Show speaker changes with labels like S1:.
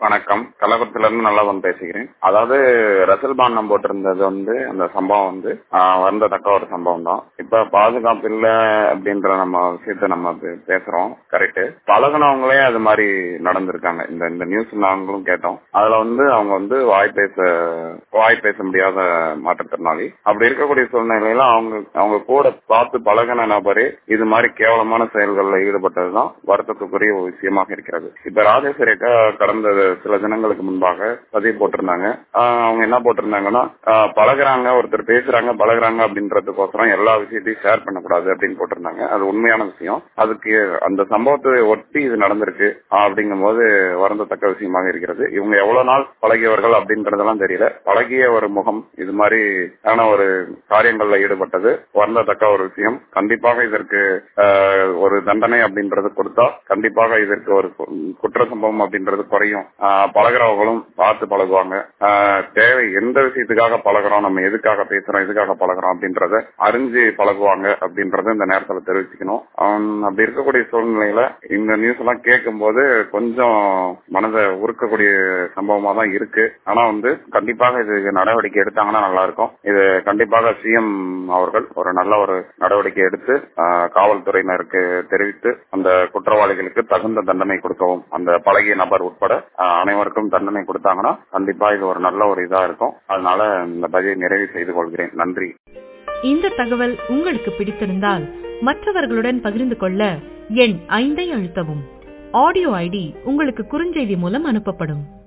S1: வணக்கம் கள்ளக்குறிச்சில இருந்து நல்லவன் பேசுகிறேன் அதாவது ரசல் பாண்டம் போட்டிருந்தது வந்து அந்த சம்பவம் வந்து ஆஹ், வருந்தத்தக்க ஒரு சம்பவம் தான் இப்ப பாதுகாப்பு இல்ல அப்படின்ற நம்ம விஷயத்த நம்ம பே- பேசுறோம் கரெக்ட் பழகுனவங்களே அது மாதிரி நடந்திருக்காங்க இந்த இந்த நியூஸ் நாங்களும் கேட்டோம் அதுல வந்து அவங்க வந்து வாய் பேச வாய் பேச முடியாத மாற்றுத்திறனாளி அப்படி இருக்கக்கூடிய சூழ்நிலையில அவங்க அவங்க கூட பார்த்து பழகின நபரே இது மாதிரி கேவலமான செயல்களில் ஈடுபட்டதுதான் வருத்தத்துக்குரிய ஒரு விஷயமாக இருக்கிறது இப்ப ராஜேஸ்வரி அக்கா கடந்த சில தினங்களுக்கு முன்பாக பதிவு போட்டிருந்தாங்க ஆஹ் அவங்க என்ன போட்டிருந்தாங்கன்னா ஆஹ் பழகுறாங்க ஒருத்தர் பேசுறாங்க பழகுறாங்க அப்படின்றதுக்கோசரம் எல்லா விஷயத்தையும் ஷேர் பண்ணக்கூடாது அப்படின்னு போட்டிருந்தாங்க அது உண்மையான விஷயம் அதுக்கு அந்த சம்பவத்தை ஒட்டி இது நடந்திருக்கு ஆஹ் அப்படிங்கும்போது வருந்தத்தக்க விஷயமாக இருக்கிறது இவங்க எவ்வளவு நாள் பழகியவர்கள் அப்படின்றதெல்லாம் தெரியல பழகிய ஒரு முகம் இது மாதிரி ஆன ஒரு காரியங்கள்ல ஈடுபட்டது வருந்தத்தக்க ஒரு விஷயம் கண்டிப்பாக இதற்கு ஆஹ், ஒரு தண்டனை அப்படின்றது கொடுத்தா கண்டிப்பாக இதற்கு ஒரு கு- குற்ற சம்பவம் அப்படின்றது குறையும் ஆஹ், பழகுறவங்களும் பார்த்து பழகுவாங்க ஆஹ், தேவை எந்த விஷயத்துக்காக பழகுறோம் நம்ம எதுக்காக பேசுறோம் எதுக்காக பழகுறோம் அப்படின்றத அறிஞ்சு பழகுவாங்க அப்படின்றத இந்த நேரத்துல தெரிவிச்சுக்கணும் ஆம், அப்படி இருக்கக்கூடிய சூழ்நிலையில இந்த நியூஸ் எல்லாம் கேட்கும் போது கொஞ்சம் மனதை உருக்கக்கூடிய சம்பவமா தான் இருக்கு ஆனா வந்து கண்டிப்பாக இது நடவடிக்கை எடுத்தாங்கன்னா நல்லா இருக்கும் இது கண்டிப்பாக சிஎம் அவர்கள் ஒரு நல்ல ஒரு நடவடிக்கை எடுத்து ஆஹ், காவல்துறையினருக்கு தெரிவித்து அந்த குற்றவாளிகளுக்கு தகுந்த தண்டனை கொடுக்கவும் அந்த பழகிய நபர் உட்பட ஆஹ், அனைவருக்கும் தண்டனை கொடுத்தாங்கன்னா கண்டிப்பா இது ஒரு நல்ல ஒரு இதா இருக்கும் அதனால இந்த பதிவை நிறைவு செய்து கொள்கிறேன் நன்றி
S2: இந்த தகவல் உங்களுக்கு பிடித்திருந்தால் மற்றவர்களுடன் பகிர்ந்து கொள்ள எண் ஐந்தை அழுத்தவும் ஆடியோ ஐடி உங்களுக்கு குறுஞ்செய்தி மூலம் அனுப்பப்படும்